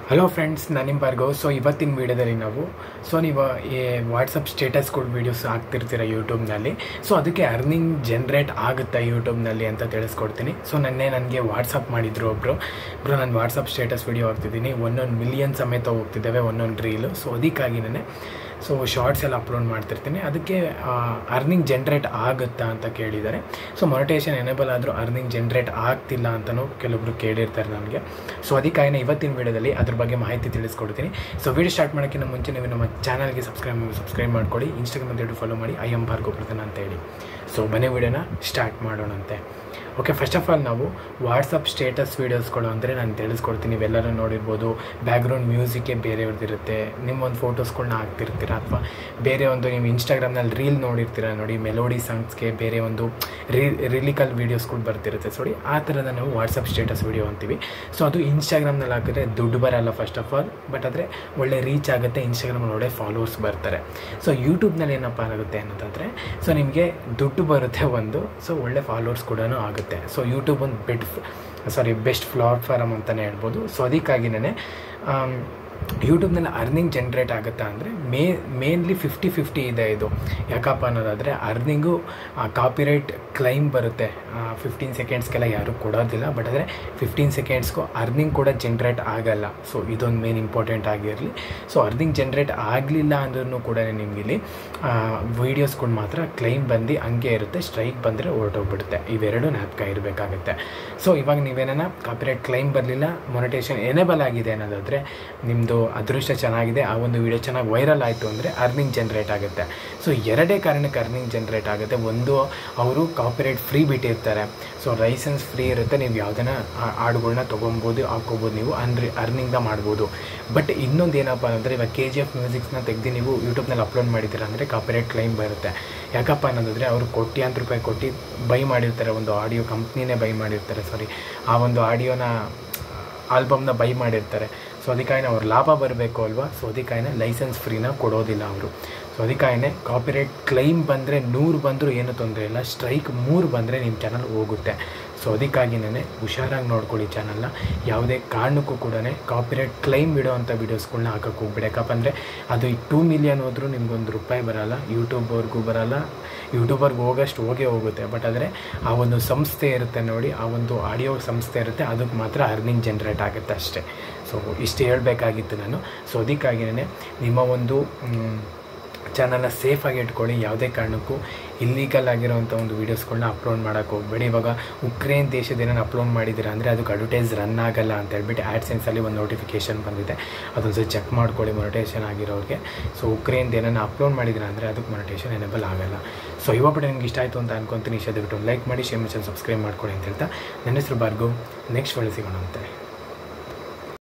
hello friends ನಾನು ನಿಮ್ಮ Bhargav so ಇವತ್ತಿನ ವೀಡಿಯೋದಲ್ಲಿ ನಾವು ಸೊ ನೀವು ಈ ವಾಟ್ಸಪ್ ಸ್ಟೇಟಸ್ಗಳು ವೀಡಿಯೋಸ್ ಹಾಕ್ತಿರ್ತೀರ ಯೂಟ್ಯೂಬ್ನಲ್ಲಿ ಸೊ ಅದಕ್ಕೆ ಅರ್ನಿಂಗ್ ಜನ್ರೇಟ್ ಆಗುತ್ತಾ ಯೂಟ್ಯೂಬ್ನಲ್ಲಿ ಅಂತ ತಿಳಿಸ್ಕೊಡ್ತೀನಿ ಸೊ ನನ್ನೇ ನನಗೆ ವಾಟ್ಸಪ್ ಮಾಡಿದ್ರು ಒಬ್ಬರು ಬ್ರೋ ನಾನು ವಾಟ್ಸಪ್ ಸ್ಟೇಟಸ್ ವೀಡಿಯೋ ಹಾಕ್ತಿದ್ದೀನಿ ಒಂದೊಂದು ಮಿಲಿಯನ್ ಸಮೇತ ಹೋಗ್ತಿದ್ದಾವೆ ಒಂದೊಂದು ರೀಲು ಸೊ ಅದಕ್ಕಾಗಿ ನಾನೇ ಸೊ ಶಾರ್ಟ್ಸ್ ಎಲ್ಲ ಅಪ್ಲೋಡ್ ಮಾಡ್ತಿರ್ತೀನಿ ಅದಕ್ಕೆ ಅರ್ನಿಂಗ್ ಜನ್ರೇಟ್ ಆಗುತ್ತಾ ಅಂತ ಕೇಳಿದ್ದಾರೆ ಸೊ ಮೊನಿಟೇಷನ್ ಎನೇಬಲ್ ಆದರೂ ಅರ್ನಿಂಗ್ ಜನ್ರೇಟ್ ಆಗ್ತಿಲ್ಲ ಅಂತಲೂ ಕೆಲವೊಬ್ರು ಕೇಳಿರ್ತಾರೆ ನನಗೆ ಸೊ ಅದಕ್ಕಾಗಿ ಇವತ್ತಿನ ವೀಡಿಯೋದಲ್ಲಿ ಅದ್ರ ಬಗ್ಗೆ ಮಾಹಿತಿ ತಿಳಿಸ್ಕೊಡ್ತೀನಿ ಸೊ ವೀಡಿಯೋ ಸ್ಟಾರ್ಟ್ ಮಾಡೋಕ್ಕಿಂತ ಮುಂಚೆ ನೀವು ನಮ್ಮ ಚಾನಲ್ಗೆ ಸಬ್ಸ್ಕ್ರೈಬ್ ಸಬ್ಸ್ಕ್ರೈಬ್ ಮಾಡ್ಕೊಳ್ಳಿ ಇನ್ಸ್ಟಾಗ್ರಾಮ್ ಅಂತ ಫಾಲೋ ಮಾಡಿ ಐ ಎಂ ಭಾರ್ಗವ್ ಪ್ರಧಾನ ಅಂತ ಹೇಳಿ ಸೊ ಮನೆ ವೀಡಿಯೋನ ಸ್ಟಾರ್ಟ್ ಮಾಡೋಣಂತೆ ಓಕೆ ಫಸ್ಟ್ ಆಫ್ ಆಲ್ ನಾವು ವಾಟ್ಸಪ್ ಸ್ಟೇಟಸ್ ವೀಡಿಯೋಸ್ಗಳು ಅಂದರೆ ನಾನು ತಿಳಿಸ್ಕೊಡ್ತೀನಿ ನೀವೆಲ್ಲರೂ ನೋಡಿರ್ಬೋದು ಬ್ಯಾಕ್ಗ್ರೌಂಡ್ ಮ್ಯೂಸಿಕ್ಕೇ ಬೇರೆಯವ್ರದ್ದಿರುತ್ತೆ ನಿಮ್ಮ ಒಂದು ಫೋಟೋಸ್ಗಳನ್ನ ಹಾಕ್ತಿರ್ತೀರ ಅಥವಾ ಬೇರೆ ಒಂದು ನೀವು ಇನ್ಸ್ಟಾಗ್ರಾಮ್ನಲ್ಲಿ ರೀಲ್ ನೋಡಿರ್ತೀರ ನೋಡಿ ಮೆಲೋಡಿ ಸಾಂಗ್ಸ್ಗೆ ಬೇರೆ ಒಂದು ರೀ ರಿಲಿಕಲ್ ವೀಡಿಯೋಸ್ಗಳು ಬರ್ತಿರುತ್ತೆ ಸೊ ಆ ಥರದ ನಾವು ವಾಟ್ಸಪ್ ಸ್ಟೇಟಸ್ ವೀಡಿಯೋ ಅಂತೀವಿ ಸೊ ಅದು ಇನ್ಸ್ಟಾಗ್ರಾಮ್ನಲ್ಲಿ ಹಾಕಿದ್ರೆ ದುಡ್ಡು ಬರಲ್ಲ ಫಸ್ಟ್ ಆಫ್ ಆಲ್ ಬಟ್ ಆದರೆ ಒಳ್ಳೆ ರೀಚ್ ಆಗುತ್ತೆ ಇನ್ಸ್ಟಾಗ್ರಾಮಲ್ಲಿ ಒಳ್ಳೆ ಫಾಲೋವರ್ಸ್ ಬರ್ತಾರೆ ಸೊ ಯೂಟ್ಯೂಬ್ನಲ್ಲಿ ಏನಪ್ಪ ಆಗುತ್ತೆ ಅನ್ನೋದಾದರೆ ಸೊ ನಿಮಗೆ ದುಡ್ಡು ಬರುತ್ತೆ ಒಂದು ಸೊ ಒಳ್ಳೆ ಫಾಲೋವರ್ಸ್ ಕೂಡ ಆಗುತ್ತೆ ಸೊ ಯೂಟ್ಯೂಬ್ ಒಂದು ಬೆಡ್ ಸಾರಿ ಬೆಸ್ಟ್ ಪ್ಲಾಟ್ಫಾರಮ್ ಅಂತಲೇ ಹೇಳ್ಬೋದು ಸೊ ಅದಕ್ಕಾಗಿನೇ ಯೂಟ್ಯೂಬ್ನಲ್ಲಿ ಅರ್ನಿಂಗ್ ಜನ್ರೇಟ್ ಆಗುತ್ತಾ ಅಂದರೆ ಮೇ ಮೇನ್ಲಿ ಫಿಫ್ಟಿ ಫಿಫ್ಟಿ ಇದೆ ಇದು ಯಾಕಪ್ಪ ಅನ್ನೋದಾದರೆ ಅರ್ನಿಂಗು ಕಾಪಿರೈಟ್ ಕ್ಲೈಮ್ ಬರುತ್ತೆ ಫಿಫ್ಟೀನ್ ಸೆಕೆಂಡ್ಸ್ಗೆಲ್ಲ ಯಾರೂ ಕೊಡೋದಿಲ್ಲ ಬಟ್ ಆದರೆ ಫಿಫ್ಟೀನ್ ಸೆಕೆಂಡ್ಸ್ಗೂ ಅರ್ನಿಂಗ್ ಕೂಡ ಜನ್ರೇಟ್ ಆಗಲ್ಲ ಸೊ ಇದೊಂದು ಮೇನ್ ಇಂಪಾರ್ಟೆಂಟ್ ಆಗಿರಲಿ ಸೊ ಅರ್ನಿಂಗ್ ಜನ್ರೇಟ್ ಆಗಲಿಲ್ಲ ಅಂದ್ರೂ ಕೂಡ ನಿಮ್ಗೆ ಇಲ್ಲಿ ವೀಡಿಯೋಸ್ಗಳು ಮಾತ್ರ ಕ್ಲೈಮ್ ಬಂದು ಹಂಗೆ ಇರುತ್ತೆ ಸ್ಟ್ರೈಕ್ ಬಂದರೆ ಹೊರಟೋಗ್ಬಿಡುತ್ತೆ ಇವೆರಡು ಜ್ಞಾಪಕ ಇರಬೇಕಾಗುತ್ತೆ ಸೊ ಇವಾಗ ನೀವೇನ ಕಾಪಿರೈಟ್ ಕ್ಲೈಮ್ ಬರಲಿಲ್ಲ ಮೊನಿಟೇಷನ್ ಎನೇಬಲ್ ಆಗಿದೆ ಅನ್ನೋದಾದರೆ ನಿಮ್ಮದು ಅದೃಷ್ಟ ಚೆನ್ನಾಗಿದೆ ಆ ಒಂದು ವಿಡಿಯೋ ಚೆನ್ನಾಗಿ ವೈರಲ್ ಆಯಿತು ಅಂದರೆ ಅರ್ನಿಂಗ್ ಜನ್ರೇಟ್ ಆಗುತ್ತೆ ಸೊ ಎರಡೇ ಕಾರಣಕ್ಕೆ ಅರ್ನಿಂಗ್ ಜನ್ರೇಟ್ ಆಗುತ್ತೆ ಒಂದು ಅವರು ಕಾಪಿರೈಟ್ ಫ್ರೀ ಬಿಟ್ಟಿರ್ತಾರೆ ಸೊ ಲೈಸೆನ್ಸ್ ಫ್ರೀ ಇರುತ್ತೆ ನೀವು ಯಾವುದನ್ನ ಹಾಡುಗಳ್ನ ತೊಗೊಬೋದು ಹಾಕ್ಕೋಬೋದು ನೀವು ಅನ್ರಿ ಅರ್ನಿಂಗ್ದ ಮಾಡ್ಬೋದು ಬಟ್ ಇನ್ನೊಂದು ಏನಪ್ಪ ಅಂದರೆ ಇವಾಗ ಕೆ ಜಿ ಎಫ್ ಮ್ಯೂಸಿಕ್ಸ್ನ ತೆಗೆದು ನೀವು ಯೂಟ್ಯೂಬ್ನಲ್ಲಿ ಅಪ್ಲೋಡ್ ಮಾಡಿದ್ದೀರ ಅಂದರೆ ಕಾಪಿರೈಟ್ ಕ್ಲೈಮ್ ಬರುತ್ತೆ ಯಾಕಪ್ಪ ಅನ್ನೋದಾದರೆ ಅವರು ಕೋಟ್ಯಾಂತರ ರೂಪಾಯಿ ಕೊಟ್ಟು ಬೈ ಮಾಡಿರ್ತಾರೆ ಒಂದು ಆಡಿಯೋ ಕಂಪ್ನಿನೇ ಬೈ ಮಾಡಿರ್ತಾರೆ ಸಾರಿ ಆ ಒಂದು ಆಡಿಯೋನ ಆಲ್ಬಮ್ನ ಬೈ ಮಾಡಿರ್ತಾರೆ ಸೊ ಅದಕ್ಕಾಗಿ ಅವ್ರ ಲಾಭ ಬರಬೇಕು ಅಲ್ವಾ ಸೊ ಅದಕ್ಕಾಗಿ ಲೈಸೆನ್ಸ್ ಫ್ರೀನ ಕೊಡೋದಿಲ್ಲ ಅವರು ಸೊ ಅದಕ್ಕಾಗಿ ಕಾಪಿರೈಟ್ ಕ್ಲೈಮ್ ಬಂದರೆ ನೂರು ಬಂದರೂ ಏನೂ ತೊಂದರೆ ಇಲ್ಲ ಸ್ಟ್ರೈಕ್ ಮೂರು ಬಂದರೆ ನಿಮ್ಮ ಚಾನಲ್ ಹೋಗುತ್ತೆ ಸೊ ಅದಕ್ಕಾಗಿನೇ ಹುಷಾರಾಗಿ ನೋಡ್ಕೊಳ್ಳಿ ಚಾನಲ್ನ ಯಾವುದೇ ಕಾರಣಕ್ಕೂ ಕೂಡ ಕಾಪಿರೈಟ್ ಕ್ಲೈಮ್ ಬಿಡೋವಂಥ ವೀಡಿಯೋಸ್ಗಳನ್ನ ಹಾಕೋಕ್ಕೆ ಹೋಗ್ಬಿಡಿ ಯಾಕಪ್ಪ ಅಂದರೆ ಅದು ಈ ಟೂ ಮಿಲಿಯನ್ ಹೋದರೂ ನಿಮ್ಗೊಂದು ರೂಪಾಯಿ ಬರೋಲ್ಲ ಯೂಟ್ಯೂಬರ್ಗೂ ಬರೋಲ್ಲ ಯೂಟ್ಯೂಬರ್ಗೆ ಹೋಗೋಷ್ಟು ಹೋಗೇ ಹೋಗುತ್ತೆ ಬಟ್ ಆದರೆ ಆ ಒಂದು ಸಂಸ್ಥೆ ಇರುತ್ತೆ ನೋಡಿ ಆ ಒಂದು ಆಡಿಯೋ ಸಂಸ್ಥೆ ಇರುತ್ತೆ ಅದಕ್ಕೆ ಮಾತ್ರ ಅರ್ನಿಂಗ್ ಜನ್ರೇಟ್ ಆಗುತ್ತೆ ಅಷ್ಟೇ ಸೊ ಇಷ್ಟು ಹೇಳಬೇಕಾಗಿತ್ತು ನಾನು ಸೊ ಅದಕ್ಕಾಗಿಯೇ ನಿಮ್ಮ ಒಂದು ಚಾನಲ್ನ ಸೇಫಾಗಿ ಇಟ್ಕೊಳ್ಳಿ ಯಾವುದೇ ಕಾರಣಕ್ಕೂ ಇಲ್ಲೀಗಲ್ ಆಗಿರೋವಂಥ ಒಂದು ವೀಡಿಯೋಸ್ಗಳನ್ನ ಅಪ್ಲೋಡ್ ಮಾಡೋಕ್ಕೆ ಹೋಗ್ಬೇಡಿ ಇವಾಗ ಉಕ್ರೇನ್ ದೇಶದ ಏನೇನು ಅಪ್ಲೋಡ್ ಮಾಡಿದ್ದೀರಾ ಅಂದರೆ ಅದಕ್ಕೆ ಅಡ್ವರ್ಟೈಸ್ ರನ್ ಆಗಲ್ಲ ಅಂತ ಹೇಳ್ಬಿಟ್ಟು ಆ್ಯಡ್ಸೆನ್ಸಲ್ಲಿ ಒಂದು ನೋಟಿಫಿಕೇಷನ್ ಬಂದಿದೆ ಅದೊಂದು ಸರಿ ಚೆಕ್ ಮಾಡ್ಕೊಳ್ಳಿ ಮೊನಿಟೇಷನ್ ಆಗಿರೋರಿಗೆ ಸೊ ಉಕ್ರೇನ್ದು ಏನೇನು ಅಪ್ಲೋಡ್ ಮಾಡಿದ್ದೀರಾ ಅಂದರೆ ಅದಕ್ಕೆ ಮೊನಿಟೇಷನ್ ಎನೇಬಲ್ ಆಗಲ್ಲ ಸೊ ಇವಾಗ ನಿಮ್ಗೆ ಇಷ್ಟ ಆಯಿತು ಅಂತ ಅನ್ಕೊತೀನಿ ಇಷ್ಟ ಬಿಟ್ಟು ಲೈಕ್ ಮಾಡಿ ಶೇರ್ ಚಾನಲ್ ಸಬ್ಸ್ಕ್ರೈಬ್ ಮಾಡ್ಕೊಳ್ಳಿ ಅಂತ ಹೇಳ್ತಾ ನನ್ನ ಹೆಸರು ಭಾರ್ಗವ್ ನೆಕ್ಸ್ಟ್ ಒಳ್ಳೆ ಸಿಗೋಣ ಅಂತೆ